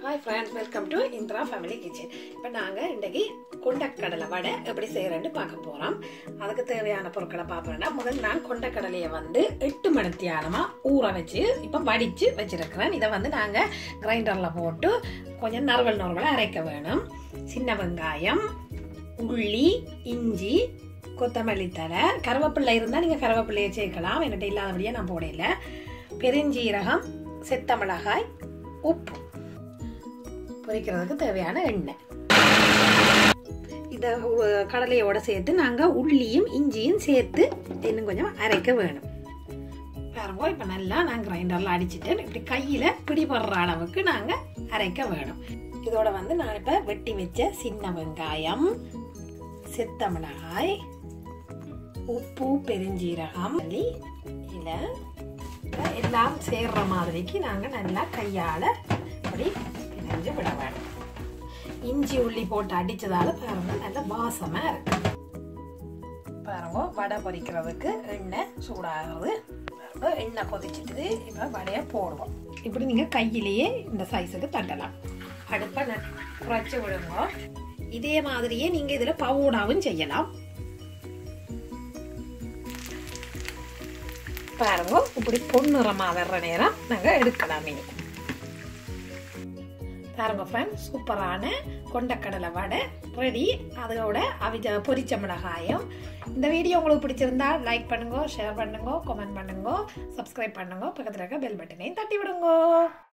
hi friends welcome to Indira family kitchen இப்போ நாங்கள் இன்றைக்கி கொண்டக்கடலை வடை எப்படி செய்கிறேன்னு பார்க்க போகிறோம் அதுக்கு தேவையான பொருட்களை பார்ப்போம்னா முதல் நான் கொண்டக்கடலையை வந்து எட்டு மணி தியானமாக ஊற வச்சு இப்போ வடித்து வச்சுருக்கிறேன் இதை வந்து நாங்கள் கிரைண்டரில் போட்டு கொஞ்சம் நறுவல் நறுவலை அரைக்க வேணும் சின்ன வெங்காயம் உள்ளி இஞ்சி கொத்தமல்லி தலை கருவேப்பிள்ளை இருந்தால் நீங்கள் கருவேப்பிள்ளையை சேர்க்கலாம் என்கிட்ட இல்லாதபடியே நான் போடல பெருஞ்சீரகம் செத்த மிளகாய் உப்பு பொரிக்கிறதுக்கு தேவையான எண்ணெய் இதை உ- கடலையோட சேர்த்து நாங்கள் உள்ளியும் இஞ்சியும் சேர்த்து இன்னும் கொஞ்சம் அரைக்க வேணும் பாருங்க இப்போ நல்லா நான் கிரைண்டரில் அடிச்சிட்டேன் இப்படி கையில் பிடிபடுற அளவுக்கு நாங்கள் அரைக்க வேணும் இதோட வந்து நான் இப்போ வெட்டி வச்ச சின்ன வெங்காயம் செத்த மிளகாய் உப்பு பெருஞ்சீரகம் மல்லி, இலை எல்லாம் சேர்ற மாதிரிக்கு நாங்கள் நல்லா கையால் அப்படி பிணைஞ்சு விட வேணும் இஞ்சி உள்ளி போட்டு அடிச்சதால பாருங்க நல்ல வாசமா இருக்கு பாருங்க வடை பொரிக்கிறதுக்கு எண்ணெய் சூடாகிறது பாருங்க எண்ணெய் கொதிச்சிட்டு இப்போ வடையை போடுவோம் இப்படி நீங்கள் கையிலேயே இந்த சைஸுக்கு தட்டலாம் அடுப்பை ந- குறைச்சி விடுங்க இதே மாதிரியே நீங்கள் இதில் பவுடாவும் செய்யலாம் பாருங்க இப்படி பொன்னிறமா வர்ற நேரம் நாங்கள் எடுக்கலாம் இனி பாருங்க ஃப்ரெண்ட்ஸ் சூப்பரான கொண்டக்கடலை வடை ரெடி அதோட அவிஜ பொரிச்ச மிளகாயம் இந்த வீடியோ உங்களுக்கு பிடிச்சிருந்தா லைக் பண்ணுங்க ஷேர் பண்ணுங்க கமெண்ட் பண்ணுங்க சப்ஸ்கிரைப் பண்ணுங்க பக்கத்தில் இருக்க பெல் பட்டனையும் தட்டி விடுங்க